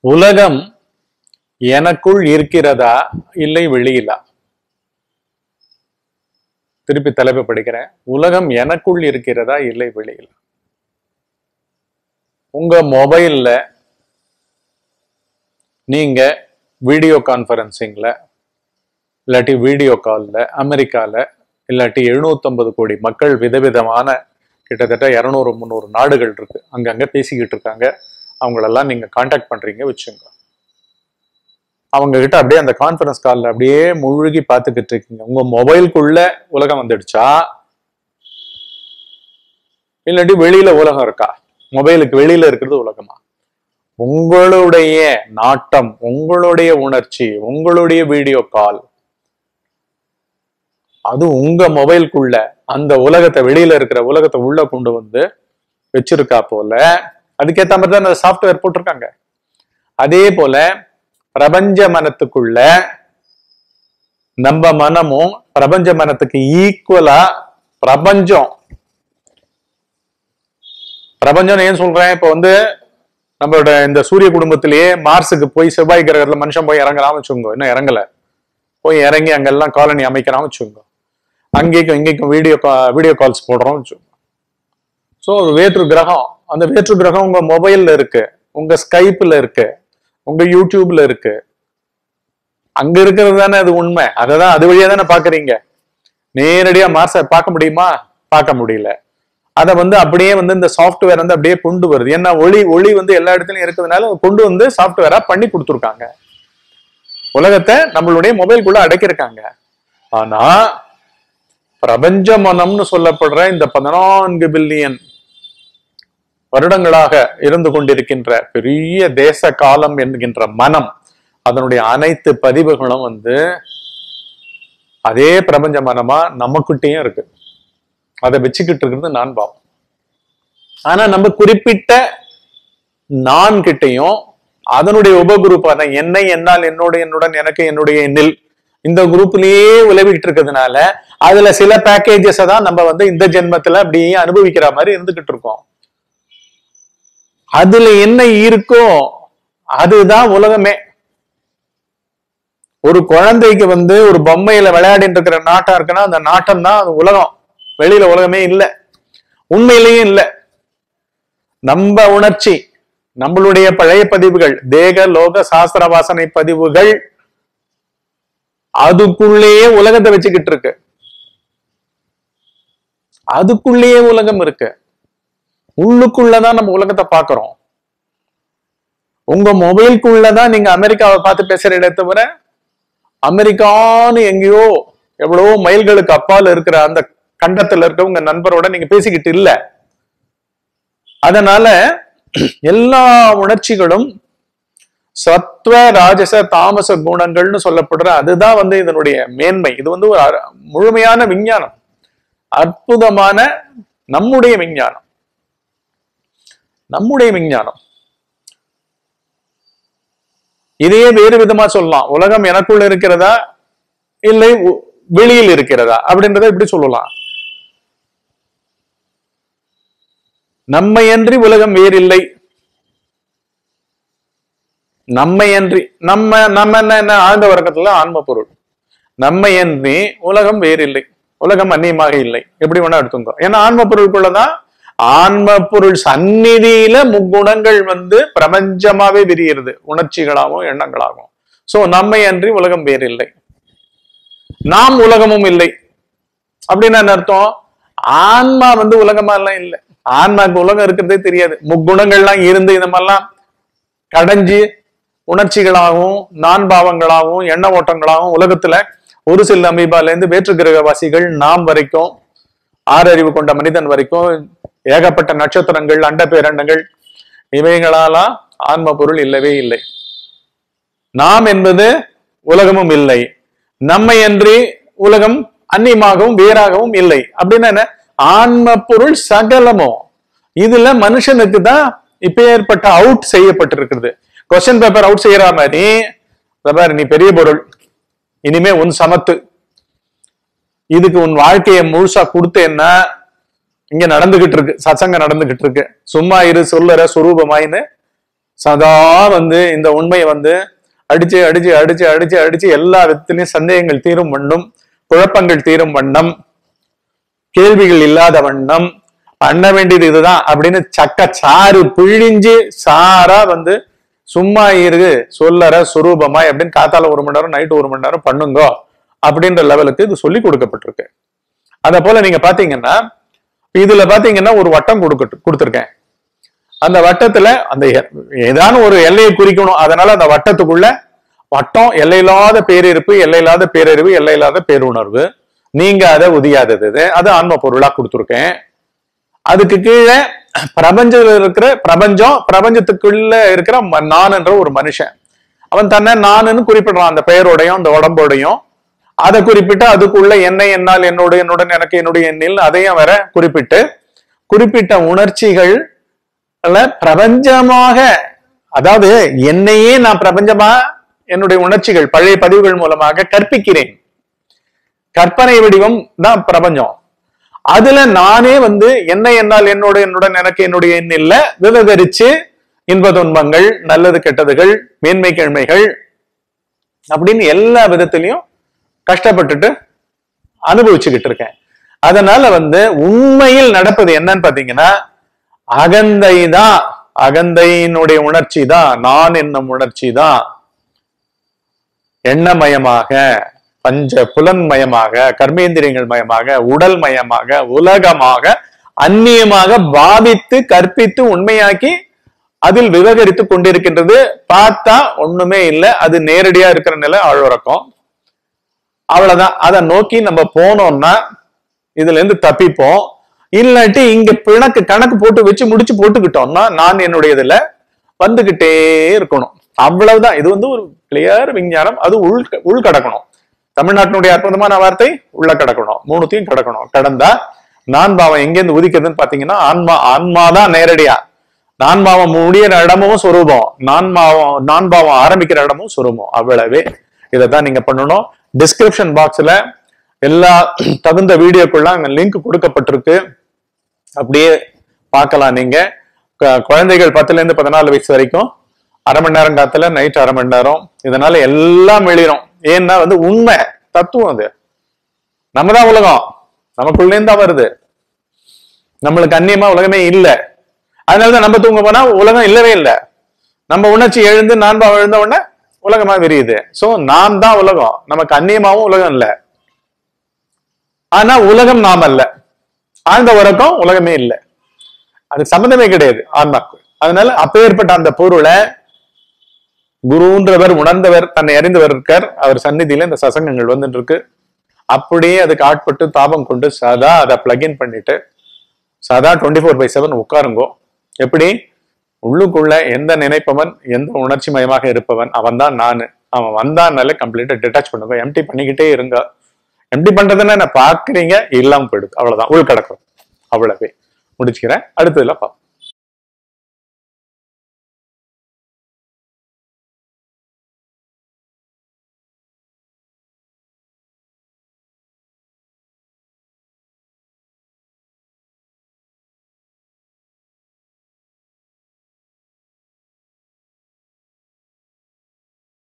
உலகம் எனக்குள் இருக்கிறதா இல்லை வெளியிலா திருப்பி தலைப்பு படிக்கிறேன் உலகம் எனக்குள் இருக்கிறதா இல்லை வெளியில உங்க மொபைல்ல நீங்க வீடியோ கான்ஃபரன்சிங்ல இல்லாட்டி வீடியோ கால்ல அமெரிக்கால இல்லாட்டி 750 கோடி மக்கள் விதவிதமான கிட்டத்தட்ட இரநூறு முந்நூறு நாடுகள் இருக்கு அங்கங்க பேசிக்கிட்டு இருக்காங்க அவங்களெல்லாம் நீங்க காண்டாக்ட் பண்றீங்க வச்சுங்க அவங்க கிட்ட அப்படியே அந்த கான்ஃபரன்ஸ் கால்ல அப்படியே முழுகி பார்த்துக்கிட்டு இருக்கீங்க உங்க மொபைலுக்குள்ள உலகம் வந்துடுச்சா இல்லாட்டி வெளியில உலகம் இருக்கா மொபைலுக்கு வெளியில இருக்கிறது உலகமா உங்களுடைய நாட்டம் உங்களுடைய உணர்ச்சி உங்களுடைய வீடியோ கால் அது உங்க மொபைலுக்குள்ள அந்த உலகத்தை வெளியில இருக்கிற உலகத்தை உள்ள கொண்டு வந்து வச்சிருக்கா போல அதுக்கேத்த மாதிரி தான் அந்த சாஃப்ட்வேர் போட்டிருக்காங்க அதே போல பிரபஞ்ச மனத்துக்குள்ள நம்ம மனமும் பிரபஞ்ச மனத்துக்கு ஈக்குவலா பிரபஞ்சம் பிரபஞ்சம் ஏன் சொல்றேன் இப்ப வந்து நம்மளோட இந்த சூரிய குடும்பத்திலேயே மார்ஸுக்கு போய் செவ்வாய் கிரகத்துல மனுஷன் போய் இறங்கலாம் வச்சுக்கோங்க இன்னும் இறங்கல போய் இறங்கி அங்கெல்லாம் காலனி அமைக்கலாம் வச்சுக்கோங்க அங்கேயும் இங்கேயும் வீடியோ வீடியோ கால்ஸ் போடுறோம் வச்சுக்கோங்க ஸோ வேற்று கிரகம் அந்த வேற்று கிரகம் உங்க மொபைல்ல இருக்கு உங்க ஸ்கைப்ல இருக்கு உங்க யூடியூப்ல இருக்கு அங்க இருக்கிறது தானே அது உண்மை அதை தான் அது வழியா தானே பாக்குறீங்க நேரடியா மார்ஸை பார்க்க முடியுமா பார்க்க முடியல அதை வந்து அப்படியே வந்து இந்த சாஃப்ட்வேர் வந்து அப்படியே கொண்டு வருது ஏன்னா ஒளி ஒளி வந்து எல்லா இடத்துலயும் இருக்கிறதுனால அதை கொண்டு வந்து சாஃப்ட்வேரா பண்ணி கொடுத்துருக்காங்க உலகத்தை நம்மளுடைய மொபைல்குள்ள அடக்கியிருக்காங்க ஆனா பிரபஞ்ச மனம்னு சொல்லப்படுற இந்த பதினான்கு பில்லியன் வருடங்களாக இருந்து கொண்டிருக்கின்ற பெரிய தேச காலம் என்கின்ற மனம் அதனுடைய அனைத்து பதிவுகளும் வந்து அதே பிரபஞ்ச மனமா நமக்கிட்டேயும் இருக்கு அதை வச்சுக்கிட்டு இருக்கிறது நான் பாவம் ஆனா நம்ம குறிப்பிட்ட நான் கிட்டையும் அதனுடைய உபகுரூப்பான என்னை என்னால் என்னோட என்னுடன் எனக்கு என்னுடைய எண்ணில் இந்த குரூப்லயே உலவிட்டு இருக்கிறதுனால அதுல சில பேக்கேஜஸ் தான் நம்ம வந்து இந்த ஜென்மத்துல அப்படியே அனுபவிக்கிற மாதிரி இருந்துகிட்டு இருக்கோம் அதுல என்ன இருக்கோ அதுதான் உலகமே ஒரு குழந்தைக்கு வந்து ஒரு பொம்மையில விளையாடிட்டு இருக்கிற நாட்டம் இருக்குன்னா அந்த நாட்டம் தான் அது உலகம் வெளியில உலகமே இல்லை உண்மையிலேயும் இல்லை நம்ம உணர்ச்சி நம்மளுடைய பழைய பதிவுகள் தேக லோக சாஸ்திர வாசனை பதிவுகள் அதுக்குள்ளேயே உலகத்தை வச்சுக்கிட்டு இருக்கு அதுக்குள்ளேயே உலகம் இருக்கு உள்ளுக்குள்ளதான் நம்ம உலகத்தை பாக்குறோம் உங்க மொபைலுக்குள்ளதான் நீங்க அமெரிக்காவை பார்த்து பேசுறீங்களே தவிர அமெரிக்கான்னு எங்கேயோ எவ்வளவோ மைல்களுக்கு அப்பால் இருக்கிற அந்த கண்டத்துல இருக்க உங்க நண்பரோட நீங்க பேசிக்கிட்டு இல்ல அதனால எல்லா உணர்ச்சிகளும் சத்வ ராஜச தாமச குணங்கள்னு சொல்லப்படுற அதுதான் வந்து இதனுடைய மேன்மை இது வந்து ஒரு அர- முழுமையான விஞ்ஞானம் அற்புதமான நம்முடைய விஞ்ஞானம் நம்முடைய விஞ்ஞானம் இதையே வேறு விதமா சொல்லலாம் உலகம் எனக்குள்ள இருக்கிறதா இல்லை உ- வெளியில் இருக்கிறதா அப்படின்றத இப்படி சொல்லலாம் நம்மையன்றி உலகம் வேறில்லை நம்மையன்றி நம்ம நம்ம என்ன என்ன ஆழ்ந்த வர்க்கத்துல ஆன்ம பொருள் நம்மையன்றி உலகம் வேறில்லை உலகம் அந்நியமாக இல்லை எப்படி வேணா எடுத்துங்க ஏன்னா ஆன்ம பொருளுக்குள்ளதான் ஆன்ம பொருள் சந்நிதியில முக்குணங்கள் வந்து பிரபஞ்சமாவே விரிகிறது உணர்ச்சிகளாகவும் எண்ணங்களாகவும் சோ நம்மை அன்றி உலகம் வேறில்லை நாம் உலகமும் இல்லை அப்படின்னு என்ன அர்த்தம் ஆன்மா வந்து உலகமா எல்லாம் இல்லை ஆன்மாக்கு உலகம் இருக்கிறதே தெரியாது முக்குணங்கள்லாம் இருந்து இந்த மாதிரிலாம் கடைஞ்சு உணர்ச்சிகளாகவும் நான் பாவங்களாகவும் எண்ண ஓட்டங்களாகவும் உலகத்துல ஒரு சில அமீபால இருந்து வேற்று கிரகவாசிகள் நாம் வரைக்கும் ஆறறிவு கொண்ட மனிதன் வரைக்கும் ஏகப்பட்ட நட்சத்திரங்கள் அண்ட பேரண்டங்கள் இவைகளாலாம் ஆன்ம பொருள் இல்லவே இல்லை நாம் என்பது உலகமும் இல்லை நம்மை அன்றி உலகம் அந்நியமாகவும் வேறாகவும் இல்லை அப்படின்னா என்ன ஆன்ம பொருள் சகலமும் இதுல மனுஷனுக்கு தான் இப்ப ஏற்பட்ட அவுட் செய்யப்பட்டிருக்கிறது கொஸ்டின் பேப்பர் அவுட் செய்யற மாதிரி "இதோ பாரு, நீ பெரிய பொருள் இனிமே உன் சமத்து இதுக்கு உன் வாழ்க்கையை முழுசா கொடுத்தேன்னா இங்க நடந்துகிட்டு இருக்கு சத்சங்கம் நடந்துகிட்டு இருக்கு சும்மா இரு சொல்லற சுரூபமாயின்னு சதா வந்து இந்த உண்மையை வந்து அடிச்சு அடிச்சு அடிச்சு அடிச்சு அடிச்சு எல்லா விதத்திலையும் சந்தேகங்கள் தீரும் வண்ணம் குழப்பங்கள் தீரும் வண்ணம் கேள்விகள் இல்லாத வண்ணம் பண்ண வேண்டியது இதுதான் அப்படின்னு சக்க சாறு பிழிஞ்சு சாரா வந்து சும்மா இரு சொல்லற சுரூபமா அப்படின்னு காத்தால ஒரு மணி நேரம் நைட்டு ஒரு மணி நேரம் பண்ணுங்க அப்படின்ற லெவலுக்கு இது சொல்லி கொடுக்கப்பட்டிருக்கு அத போல நீங்க பாத்தீங்கன்னா இதுல பாத்தீங்கன்னா ஒரு வட்டம் கொடுக்க கொடுத்துருக்கேன் அந்த வட்டத்துல அந்த எ- ஏதான ஒரு எல்லையை குறிக்கணும் அதனால அந்த வட்டத்துக்குள்ள வட்டம் எல்லையில்லாத பேரிருப்பு எல்லையில்லாத பேரறிவு எல்லையில்லாத பேருணர்வு நீங்க அதை உதியாதது இது. அது ஆன்ம பொருளா கொடுத்துருக்கேன் அதுக்கு கீழே பிரபஞ்சத்துல இருக்கிற பிரபஞ்சம் பிரபஞ்சத்துக்குள்ள இருக்கிற ம- நான் என்ற ஒரு மனுஷன் அவன் தன்னை நானுன்னு குறிப்பிடுறான் அந்த பெயரோடையும் அந்த உடம்போடையும் அதை குறிப்பிட்டு அதுக்குள்ள என்னை என்னால் என்னோடு என்னுடன் எனக்கு என்னுடைய எண்ணில் அதையும் வேற குறிப்பிட்டு குறிப்பிட்ட உணர்ச்சிகள் அல்ல பிரபஞ்சமாக அதாவது என்னையே நான் பிரபஞ்சமா என்னுடைய உணர்ச்சிகள் பழைய பதிவுகள் மூலமாக கற்பிக்கிறேன் கற்பனை வடிவம் தான் பிரபஞ்சம் அதுல நானே வந்து என்ன என்னால் என்னோட என்னுடன் எனக்கு என்னுடைய எண்ணில்ல விவகரிச்சு இன்ப துன்பங்கள் நல்லது கெட்டதுகள் மேன்மை கேழ்மைகள் அப்படின்னு எல்லா விதத்திலையும் கஷ்டப்பட்டுட்டு அனுபவிச்சுக்கிட்டு இருக்கேன் அதனால வந்து உண்மையில் நடப்பது என்னன்னு பாத்தீங்கன்னா அகந்தை தான் அகந்தையினுடைய உணர்ச்சி தான் நான் என்னும் உணர்ச்சி தான் எண்ணமயமாக பஞ்ச புலன்மயமாக கர்மேந்திரியங்கள் மயமாக உடல் மயமாக உலகமாக அந்நியமாக பாவித்து கற்பித்து உண்மையாக்கி அதில் விவகரித்து கொண்டிருக்கின்றது பார்த்தா ஒண்ணுமே இல்லை அது நேரடியா இருக்கிற நிலை ஆழ்வரக்கம் அவ்வளவுதான் அதை நோக்கி நம்ம போனோம்னா இதுல இருந்து தப்பிப்போம் இல்லாட்டி இங்க பிணக்கு கணக்கு போட்டு வச்சு முடிச்சு போட்டுக்கிட்டோம்னா நான் என்னுடைய இதுல வந்துகிட்டே இருக்கணும் அவ்வளவுதான் இது வந்து ஒரு கிளியர் விஞ்ஞானம் அது உள் உள் கடக்கணும் தமிழ்நாட்டினுடைய அற்புதமான வார்த்தை உள்ள கடக்கணும் மூணுத்தையும் கடக்கணும் கடந்தா நான் பாவம் எங்கேருந்து உதிக்கிறதுன்னு பாத்தீங்கன்னா ஆன்மா ஆன்மாதான் நேரடியா நான் பாவம் முடியிற இடமும் சொரூபம் நான் பாவம் நான் பாவம் ஆரம்பிக்கிற இடமும் சொரூபம் அவ்வளவே இதைத்தான் நீங்க பண்ணணும் டிஸ்கிரிப்ஷன் பாக்ஸ்ல எல்லா தகுந்த வீடியோக்குள்ள அங்க லிங்க் கொடுக்கப்பட்டிருக்கு அப்படியே பார்க்கலாம் நீங்க கு- குழந்தைகள் பத்துல இருந்து பதினாலு வயசு வரைக்கும் அரை மணி நேரம் காத்துல நைட் அரை மணி நேரம் இதனால எல்லாம் வெளியிடும் ஏன்னா வந்து உண்மை தத்துவம் அது நம்ம தான் உலகம் நமக்குள்ளேருந்து தான் வருது நம்மளுக்கு அந்நியமா உலகமே இல்லை அதனாலதான் நம்ம தூங்க போனா உலகம் இல்லவே இல்லை நம்ம உணர்ச்சி எழுந்து நான் பாவம் எழுந்த உடனே உலகமா விரியுது சோ நான் தான் உலகம் நமக்கு அந்நியமாவும் உலகம் இல்லை ஆனா உலகம் நாம் அல்ல ஆழ்ந்த உறக்கம் உலகமே இல்லை அது சம்பந்தமே கிடையாது ஆன்மாக்கு அதனால அப்பேற்பட்ட அந்த பொருளை குருன்றவர் உணர்ந்தவர் தன்னை அறிந்தவர் இருக்கார் அவர் சந்நிதியில இந்த சசங்கங்கள் வந்துட்டு இருக்கு அப்படியே அதுக்கு ஆட்பட்டு தாபம் கொண்டு சதா அதை பிளக்இன் பண்ணிட்டு சதா டுவெண்ட்டி ஃபோர் பை செவன் உட்காருங்கோ எப்படி உள்ளுக்குள்ள எந்த நினைப்பவன் எந்த உணர்ச்சி மயமாக இருப்பவன் அவன் தான் நானு அவன் வந்தான்னாலே கம்ப்ளீட்டா டிட்டாச் பண்ணுங்க எம்டி பண்ணிக்கிட்டே இருங்க எம்டி பண்றதுன்னா என்ன பாக்குறீங்க இல்லாம போயிடுது அவ்வளவுதான் உள்கடக்கம் அவ்வளவே முடிச்சுக்கிறேன் அடுத்ததுல பார்ப்போம்